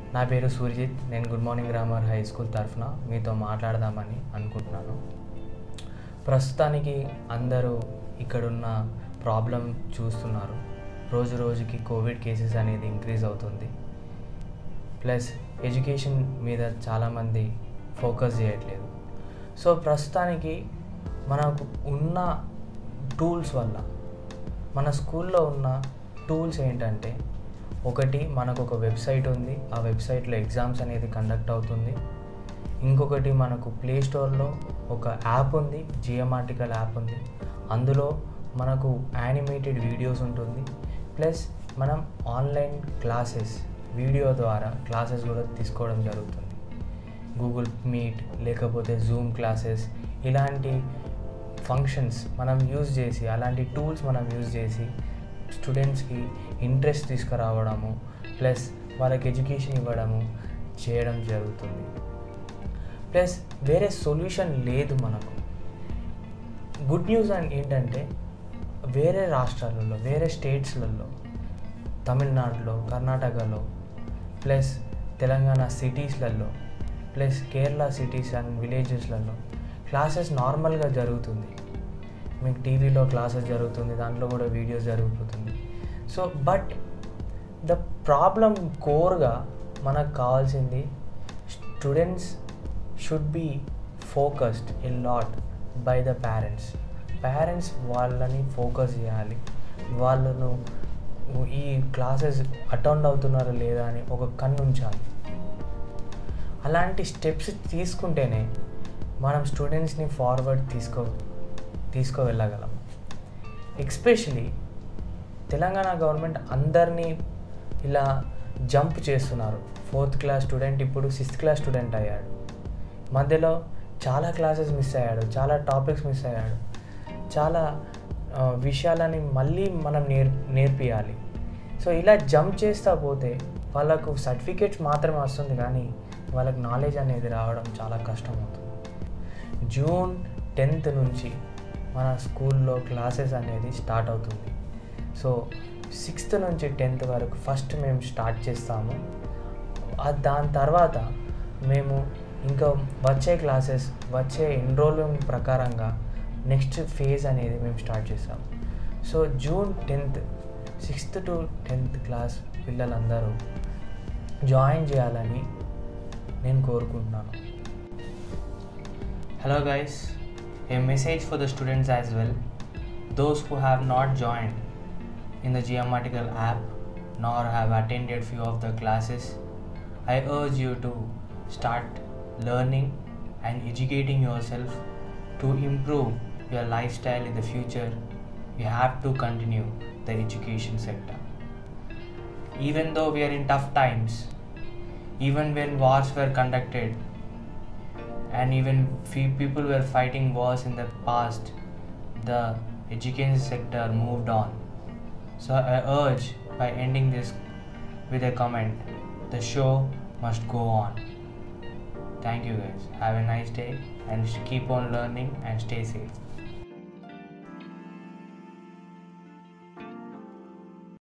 నా పేరు సూర్జిత్ నేను good morning grammar high school తరఫున మీతో మాట్లాడదామని అనుకుంటున్నాను ప్రస్తుతానికి అందరూ ఇక్కడున్న ప్రాబ్లం చూస్తున్నారు రోజు రోజుకి కోవిడ్ కేసెస్ అనేది ఇంక్రీజ్ అవుతుంది ప్లస్ ఎడ్యుకేషన్ మీద చాలామంది ఫోకస్ చేయట్లేదు సో ప్రస్తుతానికి మనకు ఉన్న టూల్స్ వల్ల మన స్కూల్లో ఉన్న టూల్స్ ఏంటంటే ఒకటి మనకు ఒక వెబ్సైట్ ఉంది ఆ వెబ్సైట్లో ఎగ్జామ్స్ అనేది కండక్ట్ అవుతుంది ఇంకొకటి మనకు ప్లే స్టోర్లో ఒక యాప్ ఉంది జియోమాటికల్ యాప్ ఉంది అందులో మనకు యానిమేటెడ్ వీడియోస్ ఉంటుంది ప్లస్ మనం ఆన్లైన్ క్లాసెస్ వీడియో ద్వారా క్లాసెస్ కూడా తీసుకోవడం జరుగుతుంది గూగుల్ మీట్ లేకపోతే జూమ్ క్లాసెస్ ఇలాంటి ఫంక్షన్స్ మనం యూజ్ చేసి అలాంటి టూల్స్ మనం యూజ్ చేసి స్టూడెంట్స్కి ఇంట్రెస్ట్ తీసుకురావడము ప్లస్ వాళ్ళకి ఎడ్యుకేషన్ ఇవ్వడము చేయడం జరుగుతుంది ప్లస్ వేరే సొల్యూషన్ లేదు మనకు గుడ్ న్యూస్ అండ్ ఏంటంటే వేరే రాష్ట్రాలలో వేరే స్టేట్స్లలో తమిళనాడులో కర్ణాటకలో ప్లస్ తెలంగాణ సిటీస్లలో ప్లస్ కేరళ సిటీస్ అండ్ విలేజెస్లలో క్లాసెస్ నార్మల్గా జరుగుతుంది మీకు టీవీలో క్లాసెస్ జరుగుతుంది దాంట్లో కూడా వీడియోస్ జరుగుతుంది సో బట్ ద ప్రాబ్లం కోర్గా మనకు కావాల్సింది students should be focused a lot by the parents parents వాళ్ళని ఫోకస్ చేయాలి వాళ్ళను ఈ క్లాసెస్ అటెండ్ అవుతున్నారా లేదా అని ఒక కన్ను ఉంచాలి అలాంటి స్టెప్స్ తీసుకుంటేనే మనం స్టూడెంట్స్ని ఫార్వర్డ్ తీసుకో తీసుకువెళ్ళగలం ఎక్స్పెషలీ తెలంగాణ గవర్నమెంట్ అందరినీ ఇలా జంప్ చేస్తున్నారు ఫోర్త్ క్లాస్ స్టూడెంట్ ఇప్పుడు సిక్స్త్ క్లాస్ స్టూడెంట్ అయ్యాడు మధ్యలో చాలా క్లాసెస్ మిస్ అయ్యాడు చాలా టాపిక్స్ మిస్ అయ్యాడు చాలా విషయాలని మళ్ళీ మనం నేర్ నేర్పియాలి సో ఇలా జంప్ చేస్తూ పోతే వాళ్ళకు సర్టిఫికేట్స్ మాత్రమే వస్తుంది కానీ వాళ్ళకి నాలెడ్జ్ అనేది రావడం చాలా కష్టం అవుతుంది జూన్ టెన్త్ నుంచి మన స్కూల్లో క్లాసెస్ అనేది స్టార్ట్ అవుతుంది సో సిక్స్త్ నుంచి టెన్త్ వరకు ఫస్ట్ మేము స్టార్ట్ చేస్తాము దాని తర్వాత మేము ఇంకా వచ్చే క్లాసెస్ వచ్చే ఎన్రోల్మెంట్ ప్రకారంగా నెక్స్ట్ ఫేజ్ అనేది మేము స్టార్ట్ చేస్తాం so June tenth sixth to tenth class పిల్లలందరూ జాయిన్ చేయాలని నేను కోరుకుంటున్నాను hello guys a message for the students as well those who have not joined in the geomatical app nor have attended few of the classes i urge you to start learning and educating yourself to improve your lifestyle in the future you have to continue the education sector even though we are in tough times even when wars were conducted and even few people were fighting wars in the past the education sector moved on so I urge by ending this with a comment the show must go on. Thank you guys. Have a nice day and keep on learning and stay safe.